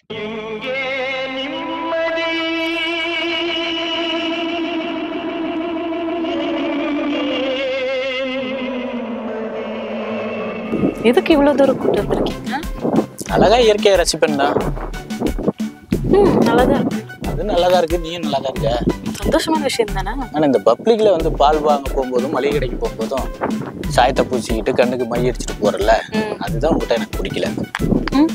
எதுக்கு இவ்வளவு தூரம் கூட்டு வந்திருக்கீங்க அழகா இயற்கையை ரசிப்பேன் தான் ம் நல்லாதான் இருக்கு அது நல்லாதான் இருக்கு நீயும் நல்லா தான் இருக்க சந்தோஷமான விஷயம் தானே ஆனா இந்த பப்ளிக்ல வந்து பால் வாங்க போகும்போதும் மளிகை கடைக்கு போகும்போதும் சாயத்தை பூச்சிக்கிட்டு கண்ணுக்கு மை அடிச்சுட்டு போறல ம். அதுதான் உங்ககிட்ட எனக்கு பிடிக்கல ம்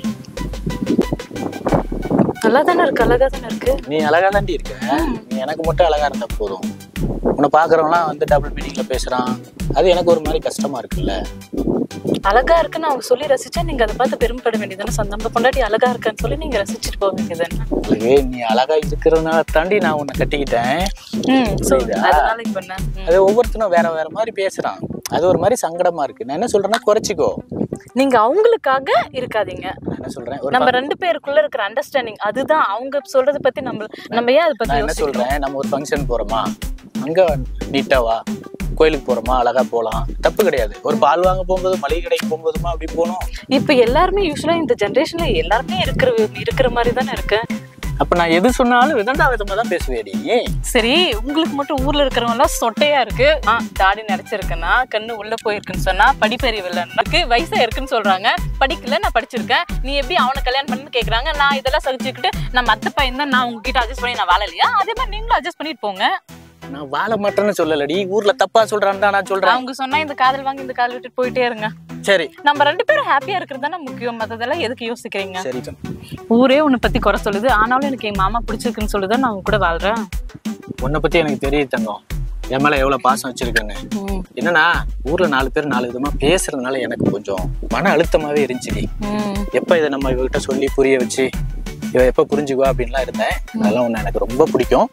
நல்லா தானே இருக்கு அழகா தானே இருக்கு நீ அழகா தாண்டி இருக்க நீ எனக்கு மட்டும் அழகா இருந்தா போதும் உன்னை பாக்குறவங்களாம் வந்து டபுள் மீனிங்ல பேசுறான் அது எனக்கு ஒரு மாதிரி கஷ்டமா இருக்குல்ல அழகா இருக்குன்னு அவங்க சொல்லி ரசிச்சா நீங்க அதை பார்த்து பெருமைப்பட வேண்டியதானே சொந்த பொண்டாட்டி அழகா இருக்கான்னு சொல்லி நீங்க ரசிச்சுட்டு போக வேண்டியதானே அழகே நீ அழகா இருக்கிறதுனால தாண்டி நான் உன்னை கட்டிக்கிட்டேன் ம் so புரியுதா? அதனால இப்ப என்ன ம். அது ஒவ்வொருத்தனும் வேற வேற மாதிரி பேசுறான் அது ஒரு மாதிரி சங்கடமா இருக்கு நான் என்ன சொல்றேன்னா குறைச்சிக்கோ நீங்க அவங்களுக்காக இருக்காதீங்க நான் என்ன சொல்றேன் ஒரு நம்ம ரெண்டு பேருக்குள்ள இருக்கிற அண்டர்ஸ்டாண்டிங் அதுதான் அவங்க சொல்றத பத்தி நம்ம நம்ம ஏன் அதை பத்தி நான் என்ன யோசிக்கணும் சொல்றேன் நம்ம ஒரு ஃபங்க்ஷன் போறோமா அங்க நீட்டா வா கோயிலுக்கு போறோமா அழகா போலாம் தப்பு கிடையாது ஒரு பால் வாங்க போகும்போது மளிகை கடைக்கு போகும்போதுமா அப்படி போகணும் இப்ப எல்லாருமே யூஸ்வலா இந்த ஜெனரேஷன்ல எல்லாருமே இருக்கிற இருக்கிற மாதிரி தானே இருக்கு அப்ப நான் எது சொன்னாலும் விதண்டா விதமா தான் பேசுவேடி சரி உங்களுக்கு மட்டும் ஊர்ல இருக்கிறவங்க எல்லாம் சொட்டையா இருக்கு ஆ தாடி நரைச்சிருக்குன்னா கண்ணு உள்ள போயிருக்குன்னு சொன்னா படிப்பறிவு இல்லைன்னு வயசா இருக்குன்னு சொல்றாங்க படிக்கல நான் படிச்சிருக்கேன் நீ எப்படி அவனை கல்யாணம் பண்ணு கேக்குறாங்க நான் இதெல்லாம் சகிச்சுக்கிட்டு நான் மத்த பையன் தான் நான் உங்ககிட்ட அட்ஜஸ்ட் பண்ணி நான் வாழலையா அதே மாதிரி நீங்களும் அட்ஜஸ்ட் பண்ணிட்டு போங்க நான் வாழ மாட்டேன்னு சொல்லலடி ஊர்ல தப்பா சொல்றான்னு தான் நான் சொல்றேன் அவங்க சொன்னா இந்த காதல் வாங்கி இந்த காதல் விட்டுட்டு போயிட்டே இருங்க சரி நம்ம ரெண்டு பேரும் ஹாப்பியா இருக்கிறது தானே முக்கியம் மத்ததெல்லாம் எதுக்கு யோசிக்கிறீங்க சரி ஊரே உன்னை பத்தி குறை சொல்லுது ஆனாலும் எனக்கு என் மாமா பிடிச்சிருக்குன்னு சொல்லுதான் நான் உங்க கூட வாழ்றேன் உன்னை பத்தி எனக்கு தெரியுது தங்கம் என் மேல எவ்வளவு பாசம் வச்சிருக்கேன்னு ம், என்னன்னா ஊர்ல நாலு பேர் நாலு விதமா பேசுறதுனால எனக்கு கொஞ்சம் மன அழுத்தமாவே இருந்துச்சுடி ம். எப்ப இதை நம்ம இவகிட்ட சொல்லி புரிய வச்சு இவ எப்ப புரிஞ்சுக்குவா அப்படின்லாம் இருந்தேன் அதெல்லாம் உன்னை எனக்கு ரொம்ப பிடிக்கும்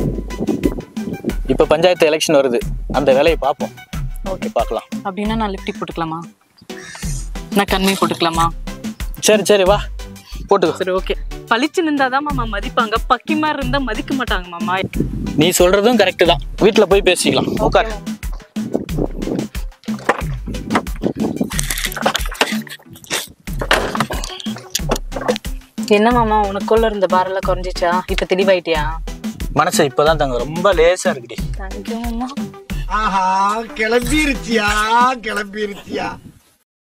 இப்ப பஞ்சாயத்து எலெக்ஷன் வருது அந்த வேலையை பார்ப்போம் ஓகே பார்க்கலாம் அப்படின்னா நான் லிப்டிக் போட்டுக்கலாமா நான் கண்மை போட்டுக்கலாமா சரி சரி வா போட்டுக்கோ சரி ஓகே பளிச்சு நின்றாதான் மாமா மதிப்பாங்க பக்கி மாதிரி இருந்தா மதிக்க மாட்டாங்க மாமா நீ சொல்றதும் கரெக்ட் தான் வீட்டுல போய் பேசிக்கலாம் உட்கார் என்ன மாமா உனக்குள்ள இருந்த பாரெல்லாம் குறைஞ்சிச்சா இப்ப தெளிவாயிட்டியா மனசு இப்பதான் தங்க ரொம்ப லேசா இருக்குடி தேங்க்யூ மாமா ஆஹா கிளம்பிருச்சியா கிளம்பிருச்சியா